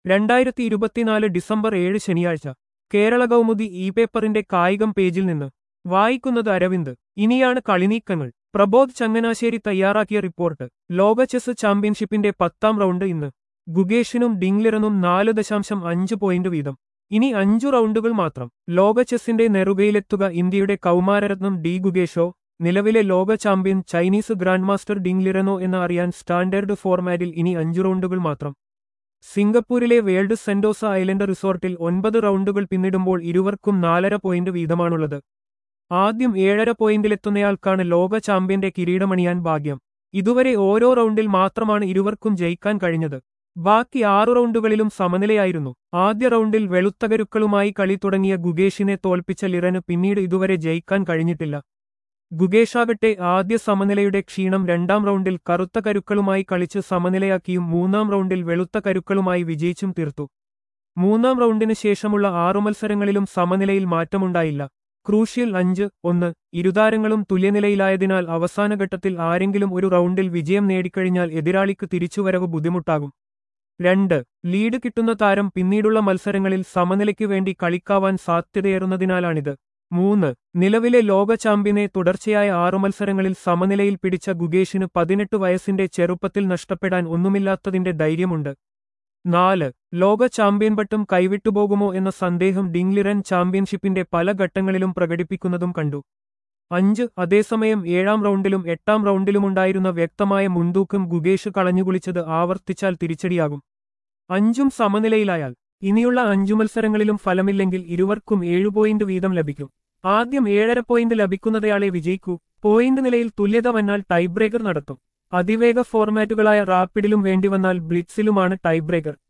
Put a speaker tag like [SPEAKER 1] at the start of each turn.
[SPEAKER 1] രണ്ടായിരത്തി ഇരുപത്തിനാല് ഡിസംബർ ഏഴ് ശനിയാഴ്ച കേരള കൗമുദി ഇ പേപ്പറിന്റെ കായികം പേജിൽ നിന്ന് വായിക്കുന്നത് അരവിന്ദ് ഇനിയാണ് കളിനീക്കങ്ങൾ പ്രബോധ് ചങ്ങനാശ്ശേരി തയ്യാറാക്കിയ റിപ്പോർട്ട് ലോക ചെസ് ചാമ്പ്യൻഷിപ്പിന്റെ പത്താം റൗണ്ട് ഇന്ന് ഗുഗേഷിനും ഡിംഗ്ലിറനും നാല് ദശാംശം അഞ്ച് പോയിന്റ് വീതം ഇനി അഞ്ചു റൗണ്ടുകൾ മാത്രം ലോക ചെസ്സിന്റെ നെറുകയിലെത്തുക ഇന്ത്യയുടെ കൗമാരരത്നം ഡി ഗുഗേഷോ നിലവിലെ ലോക ചാമ്പ്യൻ ചൈനീസ് ഗ്രാൻഡ് മാസ്റ്റർ ഡിംഗ്ലിറനോ എന്ന് അറിയാൻ സ്റ്റാൻഡേർഡ് ഫോർമാറ്റിൽ ഇനി അഞ്ചു റൗണ്ടുകൾ മാത്രം സിംഗപ്പൂരിലെ വേൾഡ് സെന്റോസ ഐലൻഡ് റിസോർട്ടിൽ ഒൻപത് റൗണ്ടുകൾ പിന്നിടുമ്പോൾ ഇരുവർക്കും നാലര പോയിന്റ് വീതമാണുള്ളത് ആദ്യം ഏഴര പോയിന്റിലെത്തുന്നയാൾക്കാണ് ലോക ചാമ്പ്യന്റെ കിരീടമണിയാൻ ഭാഗ്യം ഇതുവരെ ഓരോ റൗണ്ടിൽ മാത്രമാണ് ഇരുവർക്കും ജയിക്കാൻ കഴിഞ്ഞത് ബാക്കി ആറു റൗണ്ടുകളിലും സമനിലയായിരുന്നു ആദ്യ റൗണ്ടിൽ വെളുത്ത കരുക്കളുമായി കളി തുടങ്ങിയ ഗുഗേഷിനെ തോൽപ്പിച്ച ലിറന് പിന്നീട് ഇതുവരെ ജയിക്കാൻ കഴിഞ്ഞിട്ടില്ല ഗുഗേഷാകട്ടെ ആദ്യ സമനിലയുടെ ക്ഷീണം രണ്ടാം റൗണ്ടിൽ കറുത്ത കരുക്കളുമായി കളിച്ച് സമനിലയാക്കിയും മൂന്നാം റൗണ്ടിൽ വെളുത്ത കരുക്കളുമായി വിജയിച്ചും തീർത്തു മൂന്നാം റൗണ്ടിന് ശേഷമുള്ള ആറു മത്സരങ്ങളിലും സമനിലയിൽ മാറ്റമുണ്ടായില്ല ക്രൂഷ്യൽ അഞ്ച് ഒന്ന് ഇരുതാരങ്ങളും തുല്യനിലയിലായതിനാൽ അവസാനഘട്ടത്തിൽ ആരെങ്കിലും ഒരു റൗണ്ടിൽ വിജയം നേടിക്കഴിഞ്ഞാൽ എതിരാളിക്ക് തിരിച്ചുവരവ് ബുദ്ധിമുട്ടാകും രണ്ട് ലീഡ് കിട്ടുന്ന താരം പിന്നീടുള്ള മത്സരങ്ങളിൽ സമനിലയ്ക്കു വേണ്ടി കളിക്കാവാൻ സാധ്യതയേറുന്നതിനാലാണിത് മൂന്ന് നിലവിലെ ലോക ചാമ്പ്യനെ തുടർച്ചയായ ആറു മത്സരങ്ങളിൽ സമനിലയിൽ പിടിച്ച ഗുഗേഷിന് പതിനെട്ട് വയസ്സിന്റെ ചെറുപ്പത്തിൽ നഷ്ടപ്പെടാൻ ഒന്നുമില്ലാത്തതിന്റെ ധൈര്യമുണ്ട് നാല് ലോക ചാമ്പ്യൻ പട്ടം കൈവിട്ടുപോകുമോ എന്ന സന്ദേഹം ഡിംഗ്ലിറൻ ചാമ്പ്യൻഷിപ്പിന്റെ പല ഘട്ടങ്ങളിലും പ്രകടിപ്പിക്കുന്നതും കണ്ടു അഞ്ച് അതേസമയം ഏഴാം റൗണ്ടിലും എട്ടാം റൗണ്ടിലുമുണ്ടായിരുന്ന വ്യക്തമായ മുൻതൂക്കം ഗുഗേഷ് കളഞ്ഞുകുളിച്ചത് ആവർത്തിച്ചാൽ തിരിച്ചടിയാകും അഞ്ചും സമനിലയിലായാൽ ഇനിയുള്ള അഞ്ചു മത്സരങ്ങളിലും ഫലമില്ലെങ്കിൽ ഇരുവർക്കും ഏഴു പോയിന്റ് വീതം ലഭിക്കും ആദ്യം ഏഴര പോയിന്റ് ലഭിക്കുന്നതയാളെ വിജയിക്കൂ പോയിന്റ് നിലയിൽ തുല്യത വന്നാൽ ടൈബ്രേക്കർ നടത്തും അതിവേഗ ഫോർമാറ്റുകളായ റാപ്പിഡിലും വേണ്ടിവന്നാൽ ബ്ലിറ്റ്സിലുമാണ് ടൈബ്രേക്കർ